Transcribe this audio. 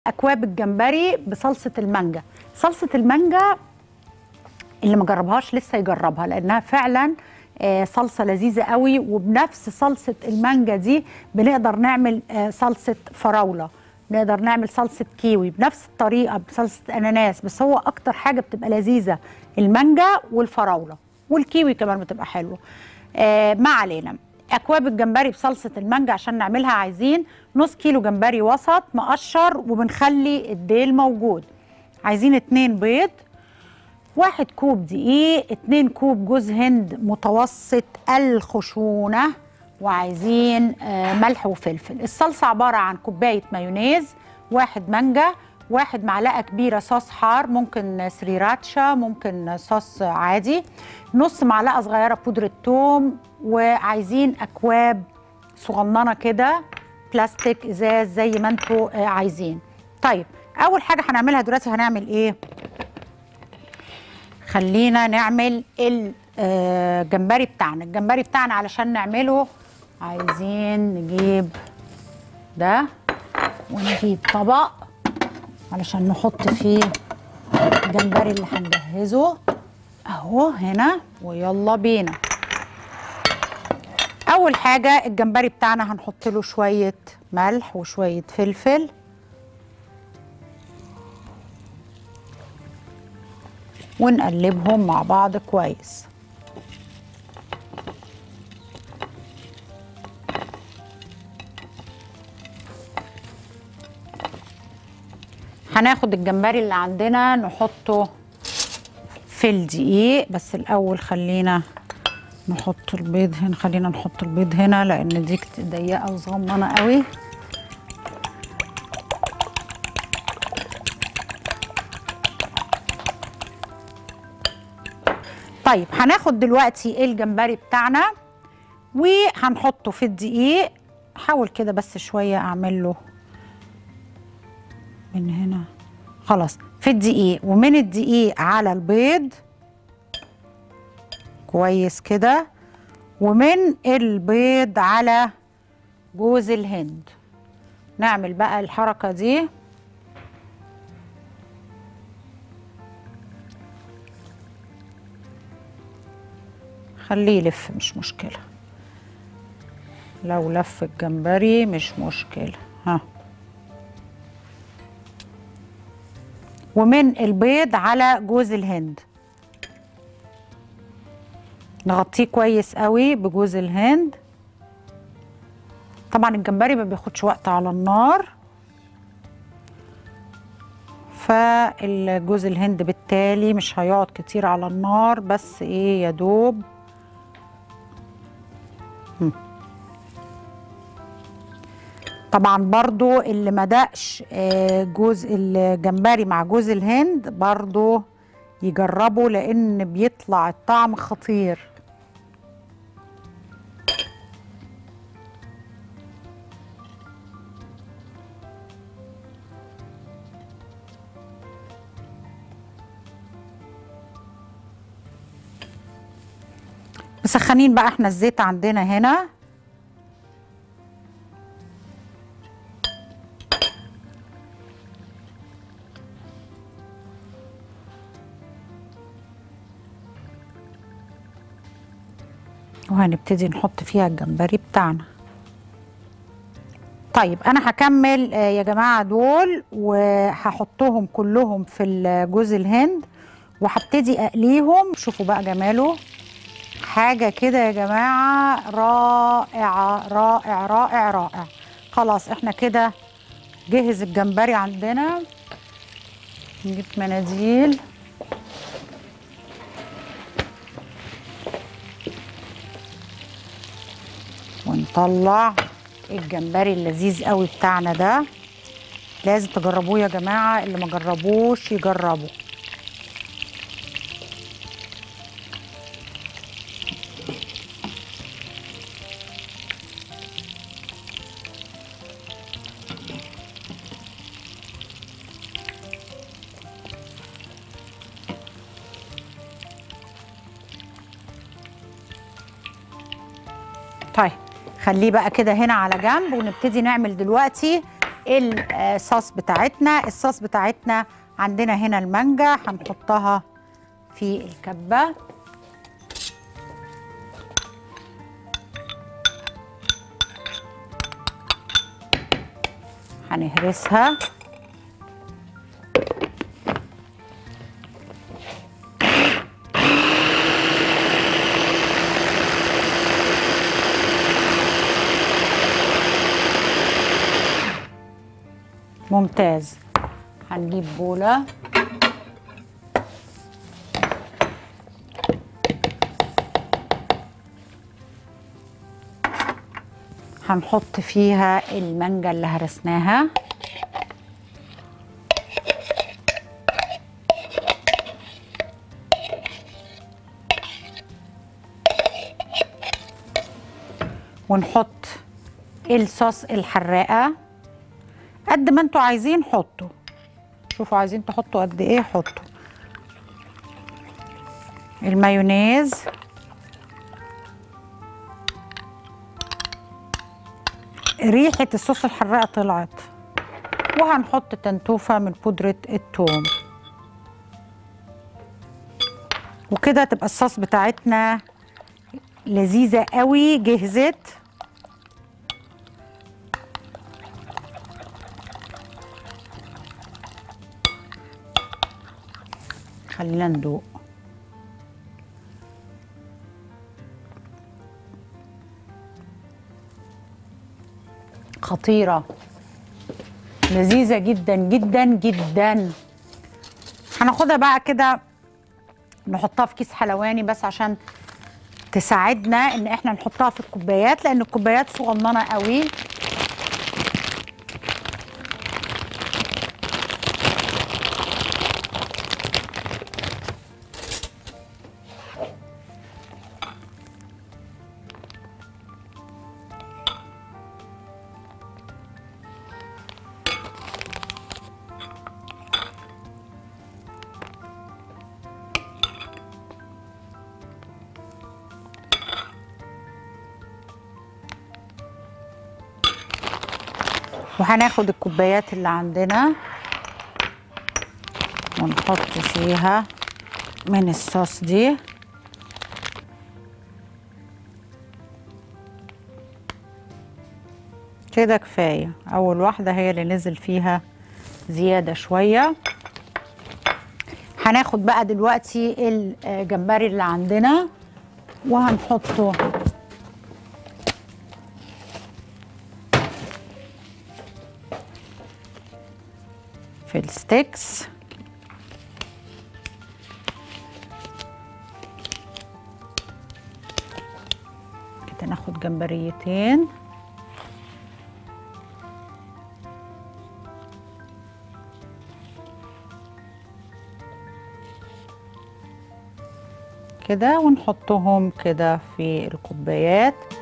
اكواب الجمبري بصلصه المانجا صلصه المانجا اللي ما جربهاش لسه يجربها لانها فعلا آه، صلصه لذيذه قوي وبنفس صلصه المانجا دي بنقدر نعمل آه، صلصه فراوله نقدر نعمل صلصه كيوي بنفس الطريقه بصلصه اناناس بس هو اكتر حاجه بتبقى لذيذه المانجا والفراوله والكيوي كمان بتبقى حلوه آه ما علينا اكواب الجمبري بصلصه المانجا عشان نعملها عايزين نص كيلو جمبري وسط مقشر وبنخلي الديل موجود عايزين اتنين بيض واحد كوب دقيق اتنين كوب جوز هند متوسط الخشونة وعايزين آه، ملح وفلفل الصلصة عبارة عن كوباية مايونيز واحد مانجا واحد معلقة كبيرة صوص حار ممكن سريراتشا ممكن صوص عادي نص معلقة صغيرة بودرة ثوم وعايزين أكواب صغننة كده بلاستيك ازاز زي ما انتوا آه، عايزين طيب اول حاجه هنعملها دلوقتي هنعمل ايه خلينا نعمل الجمبري بتاعنا الجمبري بتاعنا علشان نعمله عايزين نجيب ده ونجيب طبق علشان نحط فيه الجمبري اللي هنجهزه اهو هنا ويلا بينا اول حاجه الجمبري بتاعنا هنحط له شويه ملح وشويه فلفل ونقلبهم مع بعض كويس هناخد الجمبري اللي عندنا نحطه في الدقيق بس الاول خلينا نحط البيض هنا خلينا نحط البيض هنا لان دي كت- ضيقه وصغننه قوي طيب هناخد دلوقتي الجمبري بتاعنا وهنحطه في الدقيق حاول كده بس شويه اعمل له من هنا خلاص في الدقيق ومن الدقيق على البيض كويس كده ومن البيض على جوز الهند نعمل بقى الحركة دي خليه يلف مش مشكلة لو لف الجمبري مش مشكلة ها ومن البيض على جوز الهند نغطيه كويس قوي بجوز الهند طبعا الجمبري ما بياخدش وقت على النار فالجوز الهند بالتالي مش هيقعد كتير على النار بس ايه يا دوب هم. طبعا برضو اللي ما دقش آه، جوز الجمبري مع جوز الهند برضو يجربوا لان بيطلع الطعم خطير مسخنين بقى احنا الزيت عندنا هنا وهنبتدي نحط فيها الجمبري بتاعنا طيب انا هكمل آه، يا جماعه دول وهحطهم كلهم في ال- جوز الهند وهبتدي اقليهم شوفوا بقى جماله حاجه كده يا جماعه رائعه رائع رائع رائع خلاص احنا كده جهز الجمبري عندنا نجيب مناديل ونطلع الجمبري اللذيذ قوي بتاعنا ده لازم تجربوه يا جماعه اللي ما جربوش يجربوا طيب خليه بقى كده هنا على جنب ونبتدي نعمل دلوقتي الصوص بتاعتنا الصوص بتاعتنا عندنا هنا المانجا هنحطها في الكبه هنهرسها ممتاز هنجيب بولة هنحط فيها المانجا اللي هرسناها ونحط الصوص الحراقه قد ما انتوا عايزين حطوا شوفوا عايزين تحطوا قد ايه حطوا المايونيز ريحة الصوص الحراقة طلعت وهنحط تنتوفة من بودرة الثوم وكده تبقى الصوص بتاعتنا لذيذة قوي جهزت خلينا ندوق خطيرة لذيذة جدا جدا جدا هناخدها بقى كده نحطها في كيس حلواني بس عشان تساعدنا ان احنا نحطها في الكوبايات لان الكوبايات صغننه قوي وهناخد الكوبايات اللي عندنا ونحط فيها من الصوص دي كده كفاية أول واحدة هي اللي نزل فيها زيادة شوية هناخد بقى دلوقتي الجمبري اللي عندنا وهنحطه في الستيكس كده ناخد جمبريتين كده ونحطهم كده في الكوبايات